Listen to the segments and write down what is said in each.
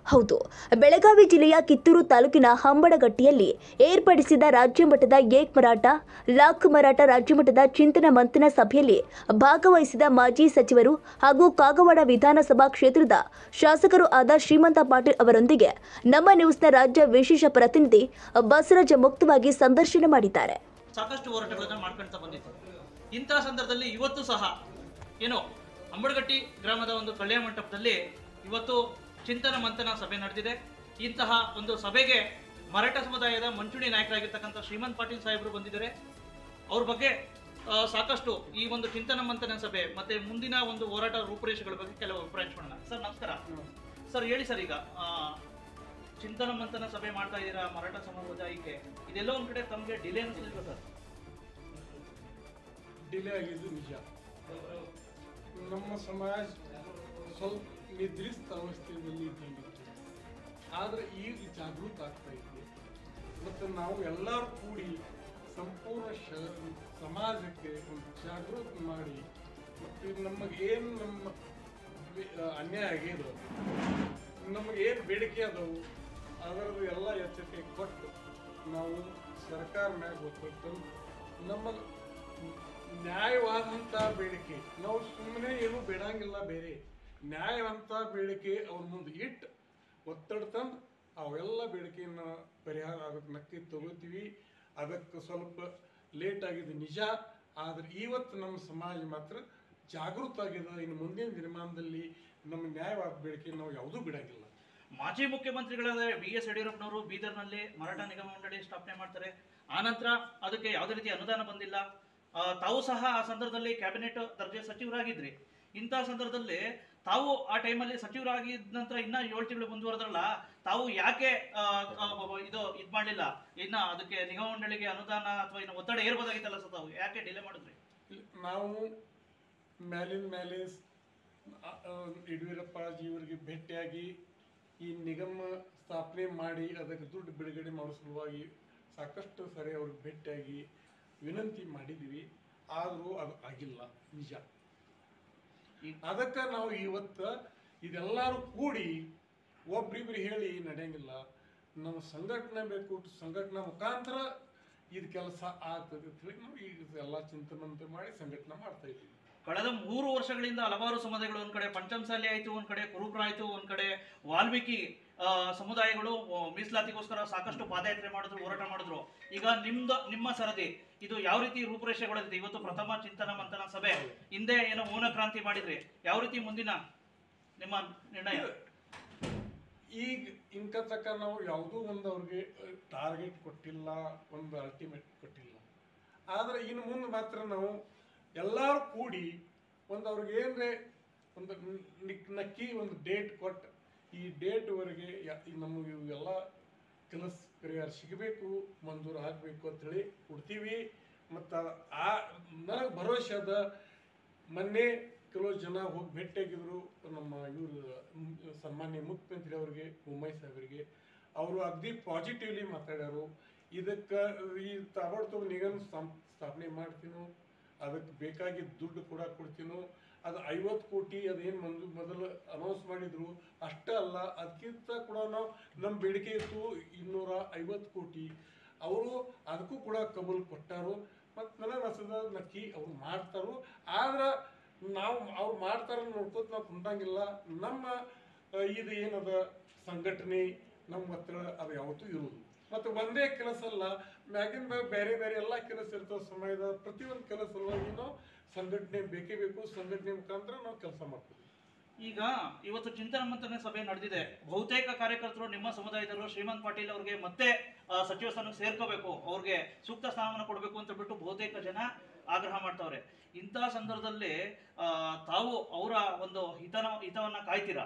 ಹೌದು ಬೆಳಗಾವಿ ಜಿಲ್ಲೆಯ ಕಿತ್ತೂರು ತಾಲೂಕಿನ ಹಂಬಡಗಟ್ಟಿಯಲ್ಲಿ ಏರ್ಪಡಿಸಿದ ರಾಜ್ಯ ಮಟ್ಟದ ಏಕ್ ಮರಾಠ ಲಾಖ್ ಮರಾಠ ರಾಜ್ಯ ಮಟ್ಟದ ಚಿಂತನ ಮಂಥನ ಸಭೆಯಲ್ಲಿ ಭಾಗವಹಿಸಿದ ಮಾಜಿ ಸಚಿವರು ಹಾಗೂ ಕಾಗವಾಡ ವಿಧಾನಸಭಾ ಕ್ಷೇತ್ರದ ಶಾಸಕರು ಆದ ಶ್ರೀಮಂತ ಪಾಟೀಲ್ ಅವರೊಂದಿಗೆ ನಮ್ಮ ನ್ಯೂಸ್ನ ರಾಜ್ಯ ವಿಶೇಷ ಪ್ರತಿನಿಧಿ ಬಸವರಾಜ ಮುಕ್ತವಾಗಿ ಸಂದರ್ಶನ ಮಾಡಿದ್ದಾರೆ ಸಾಕಷ್ಟು ಹೋರಾಟಗಳನ್ನು ಮಾಡ್ಕೊಳ್ತಾ ಬಂದಿತ್ತು ಇಂತಹ ಸಂದರ್ಭದಲ್ಲಿ ಇವತ್ತು ಸಹ ಏನು ಅಂಬಡಗಟ್ಟಿ ಗ್ರಾಮದ ಒಂದು ಕಲ್ಯಾಣ ಮಂಟಪದಲ್ಲಿ ಇವತ್ತು ಚಿಂತನ ಮಂಥನ ಸಭೆ ನಡೆದಿದೆ ಇಂತಹ ಒಂದು ಸಭೆಗೆ ಮರಾಠ ಸಮುದಾಯದ ಮಂಚೂಣಿ ನಾಯಕರಾಗಿರ್ತಕ್ಕಂಥ ಶ್ರೀಮಂತ್ ಪಾಟೀಲ್ ಸಾಹೇಬರು ಬಂದಿದ್ದಾರೆ ಅವ್ರ ಬಗ್ಗೆ ಆ, ಸಾಕಷ್ಟು ಈ ಒಂದು ಚಿಂತನ ಮಂಥನ ಸಭೆ ಮತ್ತೆ ಮುಂದಿನ ಒಂದು ಹೋರಾಟ ರೂಪುರೇಷೆಗಳ ಬಗ್ಗೆ ಕೆಲವು ಅಭಿಪ್ರಾಯ ಹಂಚ್ಕೊಳ್ಳೋಣ ಸರ್ ನಮಸ್ಕಾರ ಸರ್ ಹೇಳಿ ಸರ್ ಈಗ ಆ, ಚಿಂತನ ಮಂಥನ ಸಭೆ ಮಾಡ್ತಾ ಇದ್ದೀರಾ ಮರಾಠ ಸಮುದಾಯಕ್ಕೆ ಇದೆಲ್ಲ ಒಂದ್ ಕಡೆ ತಮಗೆ ಡಿಲೇ ಅನಿಸ್ಲಿಲ್ವಾ ಸರ್ ಡಿಲೇ ಆಗಿದ್ದು ನಿಜ ನಮ್ಮ ಸಮಾಜ ಸ್ವಲ್ಪ ನಿದ್ರಿಸ್ತ ಅವಸ್ಥೆಯಲ್ಲಿ ಇದ್ದಂಗಿತ್ತು ಆದರೆ ಈಗ ಜಾಗೃತ ಆಗ್ತಾ ಇದೆ ಮತ್ತು ನಾವು ಎಲ್ಲರೂ ಕೂಡಿ ಸಂಪೂರ್ಣ ಶ ಸಮಾಜಕ್ಕೆ ಒಂದು ಜಾಗೃತ ಮಾಡಿ ಮತ್ತು ನಮಗೆ ಏನು ನಮ್ಮ ವಿ- ಅನ್ಯಾಯ ಆಗ್ಯದ ನಮಗೆ ಏನು ಬೇಡಿಕೆ ಅದಾವು ಅದರದ್ದು ಎಲ್ಲ ಎಚ್ಚರಿಕೆ ಕೊಟ್ಟು ನಾವು ಸರ್ಕಾರ ಮ್ಯಾಗ ಗೊತ್ತು ನಮ್ಮ ನ್ಯಾಯವಾದಂಥ ಬೇಡಿಕೆ ನಾವು ಸುಮ್ಮನೆ ಏನು ಬೇಡಂಗಿಲ್ಲ ಬೇರೆ ನ್ಯಾಯವಂತ ಬೇಡಿಕೆ ಅವ್ರ ಮುಂದೆ ಇಟ್ಟು ಒತ್ತಡ ತಂದು ಅವೆಲ್ಲ ಬೇಡಿಕೆಯನ್ನು ಪರಿಹಾರ ಆಗೋಕ್ಕೆ ನಕ್ಕಿ ತಗೋತೀವಿ ಅದಕ್ಕೆ ಸ್ವಲ್ಪ ಲೇಟ್ ಆಗಿದೆ ನಿಜ ಆದರೆ ಇವತ್ತು ನಮ್ಮ ಸಮಾಜ ಮಾತ್ರ ಜಾಗೃತ ಆಗಿದೆ ಇನ್ನು ಮುಂದಿನ ದಿನಮಾನದಲ್ಲಿ ನಮ್ಮ ನ್ಯಾಯವಾದ ಬೇಡಿಕೆ ನಾವು ಯಾವುದೂ ಬಿಡಂಗಿಲ್ಲ ಮಾಜಿ ಮುಖ್ಯಮಂತ್ರಿಗಳಾದ ಬಿ ಎಸ್ ಯಡಿಯೂರಪ್ಪನವರು ಬೀದರ್ನಲ್ಲಿ ಮರಾಠ ನಿಗಮ ಮಂಡಳಿ ಸ್ಥಾಪನೆ ಮಾಡ್ತಾರೆ ಆನಂತರ ಅದಕ್ಕೆ ಯಾವುದೇ ರೀತಿ ಅನುದಾನ ಬಂದಿಲ್ಲ ಆ, ತಾವು ಸಹ ಆ ಸಂದರ್ಭದಲ್ಲಿ ಕ್ಯಾಬಿನೆಟ್ ದರ್ಜೆ ಸಚಿವರಾಗಿದ್ರಿ ಇಂತಹ ಸಂದರ್ಭದಲ್ಲಿ ತಾವು ಆ ಟೈಮಲ್ಲಿ ಸಚಿವರಾಗಿದ್ದ ನಂತರ ಇನ್ನ ಏಳು ತಿಂಗಳು ಮುಂದುವರೆದ್ರಲ್ಲ ತಾವು ಯಾಕೆ ಆ, ಆ, ಇದು ಇದ್ ಮಾಡಲಿಲ್ಲ ಇನ್ನ ಅದಕ್ಕೆ ನಿಗಮ ಮಂಡಳಿಗೆ ಅನುದಾನ ಅಥವಾ ಇನ್ನು ಒತ್ತಡ ಏರ್ಬೋದಾಗಿತ್ತಲ್ಲ ಸರ್ ತಾವು ಯಾಕೆ ಡಿಲೇ ಮಾಡಿದ್ರಿ ಇಲ್ಲಿ ನಾವು ಮೇಲಿನ ಮೇಲೆ ಸ್- ಆ- ಆ, ಯಡಿಯೂರಪ್ಪಾಜಿ ಇವರಿಗೆ ಭೇಟಿಯಾಗಿ ಈ ನಿಗಮ ಸ್ಥಾಪನೆ ಮಾಡಿ ಅದಕ್ಕೆ ದುಡ್ಡು ಬಿಡುಗಡೆ ಮಾಡೋ ಸಲುವಾಗಿ ಸಾಕಷ್ಟು ಸರಿ ಅವ್ರಿಗೆ ಭೇಟಿಯಾಗಿ ವಿನಂತಿ ಮಾಡಿದ್ವಿ ಆದರೂ ಅದು ಆಗಿಲ್ಲ ನಿಜ ಈ- ಅದಕ್ಕೆ ನಾವು ಇವತ್ತು ಇದೆಲ್ಲರೂ ಕೂಡಿ ಒಬ್ರಿಬ್ರು ಹೇಳಿ ನಡೆಯಂಗಿಲ್ಲ ನಮ್ಮ ಸಂಘಟನೆ ಬೇಕು ಸಂಘಟನೆ ಮುಖಾಂತರ ಇದು ಕೆಲಸ ಆಗ್ತದೆ ಅಂತ ಹೇಳಿ ನಾವು ಈಗ ಎಲ್ಲ ಚಿಂತನೆ ಮಾಡಿ ಸಂಘಟನೆ ಮಾಡ್ತಾ ಇದ್ದೀವಿ ಕಳೆದ ಮೂರು ವರ್ಷಗಳಿಂದ ಹಲವಾರು ಸಮುದಾಯಗಳು ಒಂದ್ ಕಡೆ ಪಂಚಮಸಾಲಿ ಆಯ್ತು ಒಂದ್ ಕಡೆ ಕುರುಬ್ರ ಆಯ್ತು ಒಂದ್ ಕಡೆ ವಾಲ್ಮೀಕಿ ಆ, ಸಮುದಾಯಗಳು ಆ, ಮೀಸಲಾತಿಗೋಸ್ಕರ ಸಾಕಷ್ಟು ಪಾದಯಾತ್ರೆ ಮಾಡಿದ್ರು ಹೋರಾಟ ಮಾಡಿದ್ರು ಈಗ ನಿಮ್ದು ನಿಮ್ಮ ಸರದಿ ಇದು ಯಾವ ರೀತಿ ರೂಪುರೇಷೆಗಳಿದೆ ಇವತ್ತು ಪ್ರಥಮ ಚಿಂತನ ಮಂಥನ ಸಭೆ ಹಿಂದೆ ಏನೋ ಮೌನ ಕ್ರಾಂತಿ ಮಾಡಿದ್ರಿ ಯಾವ ರೀತಿ ಮುಂದಿನ ನಿಮ್ಮ ನಿರ್ಣಯ ಈಗ ಇಂಕ ತಕ್ಕ ನಾವು ಯಾವುದೂ ಒಂದು ಅವ್ರಿಗೆ ಟಾರ್ಗೆಟ್ ಕೊಟ್ಟಿಲ್ಲ ಒಂದು ಅಲ್ಟಿಮೇಟ್ ಕೊಟ್ಟಿಲ್ಲ ಆದರೆ ಇನ್ನು ಮುಂದೆ ಮಾತ್ರ ನಾವು ಎಲ್ಲರೂ ಕೂಡಿ ಒಂದು ಅವ್ರಿಗೆ ಏನ್ರೆ ಒಂದು ನಿಕ್ ನಕ್ಕಿ ಒಂದು ಡೇಟ್ ಕೊಟ್ಟು ಈ ಡೇಟ್ವರೆಗೆ ನಮಗೆ ಇವೆಲ್ಲ ಕೆಲಸ ಪರಿಹಾರ ಸಿಗಬೇಕು ಮಂಜೂರು ಆಗಬೇಕು ಅಂತೇಳಿ ಕೊಡ್ತೀವಿ ಮತ್ತು ಆ ನನಗೆ ಭರವಸೆ ಅದ ಮೊನ್ನೆ ಕೆಲವು ಜನ ಹೋಗಿ ಭೇಟಿಯಾಗಿದ್ರು ನಮ್ಮ ಇವರು ಸನ್ಮಾನ್ಯ ಮುಖ್ಯಮಂತ್ರಿ ಅವರಿಗೆ ಬೊಮ್ಮಾಯಿ ಸಾಹೇಬರಿಗೆ ಅವರು ಅಗದಿ ಪಾಸಿಟಿವ್ಲಿ ಮಾತಾಡ್ಯಾರು ಇದಕ್ಕೆ ಈ ತಾಬಡ್ತೋಬ್ ನಿಗಮ ಸ್ಥಾಪ್- ಸ್ಥಾಪನೆ ಮಾಡ್ತೀನೋ ಅದಕ್ಕೆ ಬೇಕಾಗಿದ್ದ ದುಡ್ಡು ಕೂಡ ಕೊಡ್ತೀನೋ ಅದು ಐವತ್ತು ಕೋಟಿ ಅದೇನು ಮಂಜು ಮೊದಲು ಅನೌನ್ಸ್ ಮಾಡಿದ್ರು ಅಷ್ಟೇ ಅಲ್ಲ ಅದಕ್ಕಿಂತ ಕೂಡ ನಾವು ನಮ್ಮ ಬೇಡಿಕೆ ಇತ್ತು ಇನ್ನೂರ ಐವತ್ತು ಕೋಟಿ ಅವರು ಅದಕ್ಕೂ ಕೂಡ ಕಬೂಲ್ ಕೊಟ್ಟಾರು ಮತ್ತು ನನಗೆ ಅನ್ಸದ ನಕ್ಕಿ ಅವ್ರು ಮಾಡ್ತಾರು ಆದ್ರೆ ನಾವು ಅವ್ರು ಮಾಡ್ತಾರ ನೋಡ್ಕೋತ ನಾವು ಕುಂತಂಗಿಲ್ಲ ನಮ್ಮ ಆ, ಇದು ಏನದ ಸಂಘಟನೆ ನಮ್ಮ ಹತ್ರ ಅದು ಯಾವತ್ತೂ ಇರುವುದು ಮತ್ತು ಒಂದೇ ಕೆಲಸ ಅಲ್ಲ ಮ್ಯಾಗಿನ ಮ್ಯಾಗ ಬೇರೆ ಬೇರೆ ಎಲ್ಲ ಕೆಲಸ ಇರ್ತಾವೆ ಸಮಯದ ಪ್ರತಿಯೊಂದು ಕೆಲಸ ಸಲುವಾಗಿ ನಾವು ಸಂಘಟನೆ ಬೇಕೇ ಬೇಕು ಸಂಘಟನೆ ಮುಖಾಂತರ ನಾವು ಕೆಲಸ ಮಾಡ್ತೀವಿ ಈಗ ಇವತ್ತು ಚಿಂತನ ಮಂಥನ ಸಭೆ ನಡೆದಿದೆ ಬಹುತೇಕ ಕಾರ್ಯಕರ್ತರು ನಿಮ್ಮ ಸಮುದಾಯದವರು ಶ್ರೀಮಂತ್ ಪಾಟೀಲ್ ಅವ್ರಿಗೆ ಮತ್ತೆ ಆ, ಸಚಿವ ಸ್ಥಾನಕ್ಕೆ ಸೇರ್ಕೋಬೇಕು ಅವ್ರಿಗೆ ಸೂಕ್ತ ಸ್ಥಾನವನ್ನು ಕೊಡಬೇಕು ಅಂತ ಬಿಟ್ಟು ಬಹುತೇಕ ಜನ ಆಗ್ರಹ ಮಾಡ್ತಾವ್ರೆ ಇಂತಹ ಸಂದರ್ಭದಲ್ಲಿ ಆ, ತಾವು ಅವರ ಒಂದು ಹಿತನ ಹಿತವನ್ನ ಕಾಯ್ತೀರಾ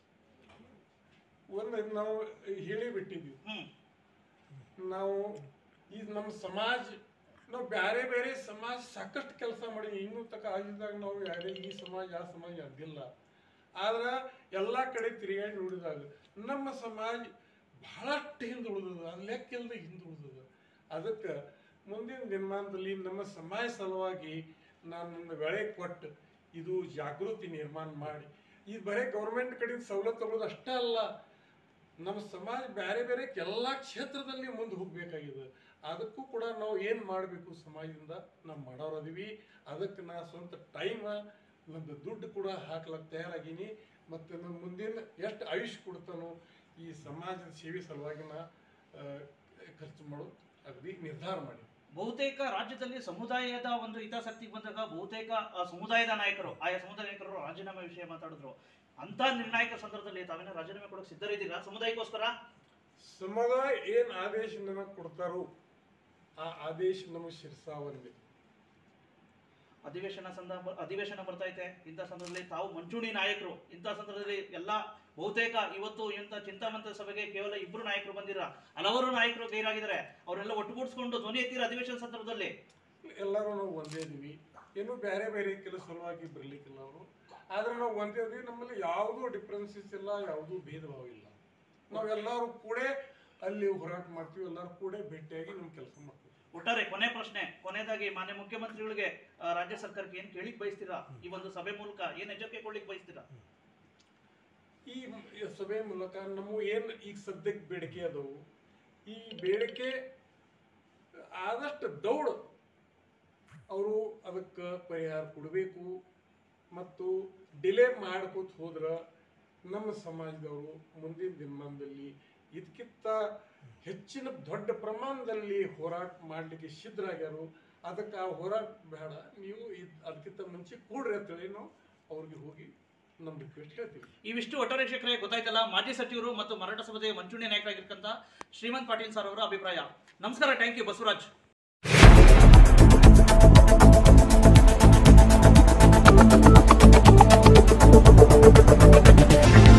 ಒಂದು ನಾವು ಹೇಳಿ ಬಿಟ್ಟಿದ್ವಿ ಹ್ಮ್ ನಾವು ಈ ನಮ್ಮ ಸಮಾಜ ನಾವು ಬೇರೆ ಬೇರೆ ಸಮಾಜ ಸಾಕಷ್ಟು ಕೆಲಸ ಮಾಡಿ ಇನ್ನೂ ತಕ ಆಗಿದ್ದಾಗ ನಾವು ಯಾರೇ ಈ ಸಮಾಜ ಆ ಸಮಾಜ ಅದಿಲ್ಲ ಆದ್ರೆ ಎಲ್ಲ ಕಡೆ ತಿರುಗಾಡಿ ನೋಡಿದಾಗ ನಮ್ಮ ಸಮಾಜ ಬಹಳಷ್ಟು ಹಿಂದೆ ಉಳಿದದ ಅದು ಲೆಕ್ಕ ಇಲ್ಲದೆ ಹಿಂದೆ ಉಳಿದದ ಅದಕ್ಕೆ ಮುಂದಿನ ದಿನಮಾನದಲ್ಲಿ ನಮ್ಮ ಸಮಾಜ ಸಲುವಾಗಿ ನಾನು ನನ್ನ ವೇಳೆ ಕೊಟ್ಟು ಇದು ಜಾಗೃತಿ ನಿರ್ಮಾಣ ಮಾಡಿ ಇದು ಬರೀ ಗೌರ್ಮೆಂಟ್ ಕಡೆಯಿಂದ ಸವಲತ್ತು ತಗೊಳ್ಳೋದು ಅಷ್ಟೇ ಅಲ್ಲ ನಮ್ಮ ಸಮಾಜ ಬೇರೆ ಬೇರೆ ಎಲ್ಲ ಕ್ಷೇತ್ರದಲ್ಲಿ ಮುಂದೆ ಹೋಗ್ಬೇಕಾಗಿದೆ ಅದಕ್ಕೂ ಕೂಡ ನಾವು ಏನು ಮಾಡಬೇಕು ಸಮಾಜದಿಂದ ನಾವು ಮಾಡೋರದೀವಿ ಅದಕ್ಕೆ ನಾ ಸ್ವಂತ ಟೈಮ್ ನಂದು ದುಡ್ಡು ಕೂಡ ಹಾಕ್ಲಕ್ಕೆ ತಯಾರಾಗೀನಿ ಮತ್ತು ನನ್ನ ಮುಂದಿನ ಎಷ್ಟು ಆಯುಷ್ ಕೊಡ್ತಾನೋ ಈ ಸಮಾಜದ ಸೇವೆ ಸಲುವಾಗಿ ನಾ ಆ, ಖರ್ಚು ಮಾಡೋದು ಅಗದಿ ನಿರ್ಧಾರ ಮಾಡಿ ಬಹುತೇಕ ರಾಜ್ಯದಲ್ಲಿ ಸಮುದಾಯದ ಒಂದು ಹಿತಾಸಕ್ತಿಗೆ ಬಂದಾಗ ಬಹುತೇಕ ಆ, ಸಮುದಾಯದ ನಾಯಕರು ಆಯಾ ಸಮುದಾಯ ನಾಯಕರು ರಾಜೀನಾಮೆ ವಿಷಯ ಮಾತಾಡಿದ್ರು ಅಂತ ನಿರ್ಣಾಯಕ ಸಂದರ್ಭದಲ್ಲಿ ತಾವೇನ ರಾಜೀನಾಮೆ ಕೊಡೋಕೆ ಸಿದ್ಧರಿದ್ದೀರಾ ಸಮುದಾಯಕ್ಕೋಸ್ಕರ ಸಮುದಾಯ ಏನು ಆದೇಶ ನನಗೆ ಕೊಡ್ತಾರೋ ಆ ಆದೇಶ ನಮಗೆ ಶಿರ್ಸಾವಂದೆ ಅಧಿವೇಶನ ಸಂದರ್ಭ ಅಧಿವೇಶನ ಬರ್ತಾ ಇದೆ ಇಂಥ ಸಂದರ್ಭದಲ್ಲಿ ತಾವು ಮಂಚೂಣಿ ನಾಯಕರು ಇಂಥ ಸಂದರ್ಭದಲ್ಲಿ ಎಲ್ಲ ಬಹುತೇಕ ಇವತ್ತು ಇಂಥ ಚಿಂತಾಮಂತ ಸಭೆಗೆ ಕೇವಲ ಇಬ್ಬರು ನಾಯಕರು ಬಂದಿರ ಹಲವಾರು ನಾಯಕರು ಗೈರಾಗಿದ್ದಾರೆ ಅವರೆಲ್ಲ ಒಟ್ಟುಗೂಡಿಸ್ಕೊಂಡು ಧ್ವನಿ ಎತ್ತೀರ ಅಧಿವೇಶನ ಸಂದರ್ಭದಲ್ಲಿ ಎಲ್ಲರೂ ನಾವು ಒಂದೇ ಇದೀವಿ ಏನು ಬೇರೆ ಬೇರೆ ಕೆಲಸ ಸಲುವಾಗಿ ಬರಲಿಕ್ಕಿಲ್ಲ ಅವರು ಆದ್ರೆ ನಾವು ಒಂದೇ ಇದೀವಿ ನಮ್ಮಲ್ಲಿ ಯಾವುದೂ ಡಿಫ್ರೆನ್ಸಸ್ ಇಲ್ಲ ಯಾವುದೂ ಭೇದ ಭಾವ ಇಲ್ಲ ನಾವೆಲ್ಲರೂ ಕೂಡ ಅಲ್ಲಿ ಹೋರಾಟ ಮಾಡ್ತೀವಿ ಎಲ್ಲರೂ ಕೂಡ ಭೇಟಿಯಾಗಿ ನಮ್ಮ ಕೆಲಸ ಮಾಡ್ತೀವಿ ಒಟ್ಟಾರೆ ಕೊನೆ ಪ್ರಶ್ನೆ ಕೊನೆಯದಾಗಿ ಮಾನ್ಯ ಮುಖ್ಯಮಂತ್ರಿಗಳಿಗೆ ಆ, ರಾಜ್ಯ ಸರ್ಕಾರಕ್ಕೆ ಏನ್ ಕೇಳಿಕ್ ಬಯಸ್ತೀರಾ ಈ ಒಂದು ಸಭೆ ಮೂಲಕ ಏನ್ ಎಚ್ಚರಿಕೆ ಕೊಡ್ಲಿಕ್ಕೆ ಬಯಸ್ತೀರಾ ಈ ಮ್- ಈ ಸಭೆ ಮೂಲಕ ನಮ್ಮ ಏನು ಈಗ ಸದ್ಯಕ್ಕೆ ಬೇಡಿಕೆ ಅದವು ಈ ಬೇಡಿಕೆ ಆದಷ್ಟು ದೌಡ್ ಅವರು ಅದಕ್ಕೆ ಪರಿಹಾರ ಕೊಡಬೇಕು ಮತ್ತು ಡಿಲೇ ಮಾಡ್ಕೋತ ಹೋದ್ರೆ ನಮ್ಮ ಸಮಾಜದವರು ಮುಂದಿನ ದಿನಮಾನದಲ್ಲಿ ಇದಕ್ಕಿಂತ ಹೆಚ್ಚಿನ ದೊಡ್ಡ ಪ್ರಮಾಣದಲ್ಲಿ ಹೋರಾಟ ಮಾಡಲಿಕ್ಕೆ ಸಿದ್ಧರಾಗ್ಯಾರು ಅದಕ್ಕೆ ಆ ಹೋರಾಟ ಬೇಡ ನೀವು ಇದ್ ಅದಕ್ಕಿಂತ ಮುಂಚೆ ಕೂಡ್ರಿ ಅಂತೇಳಿ ನಾವು ಅವ್ರಿಗೆ ಹೋಗಿ ನಮ್ಮ ರಿಕ್ವೆಸ್ಟ್ ಹೇಳ್ತೀವಿ ಇವಿಷ್ಟು ಒಟ್ಟಾರೆ ವೀಕ್ಷಕರೇ ಗೊತ್ತಾಯ್ತಲ್ಲ ಮಾಜಿ ಸಚಿವರು ಮತ್ತು ಮರಾಠ ಸಭೆಯ ಮಂಚೂಣಿ ನಾಯಕರಾಗಿರ್ತಕ್ಕಂಥ ಶ್ರೀಮಂತ್ ಪಾಟೀಲ್ ಸರ್ ಅವರ ಅಭಿಪ್ರಾಯ ನಮಸ್ಕಾರ ಥ್ಯಾಂಕ್ ಯು ಬಸವರಾಜ್ Thank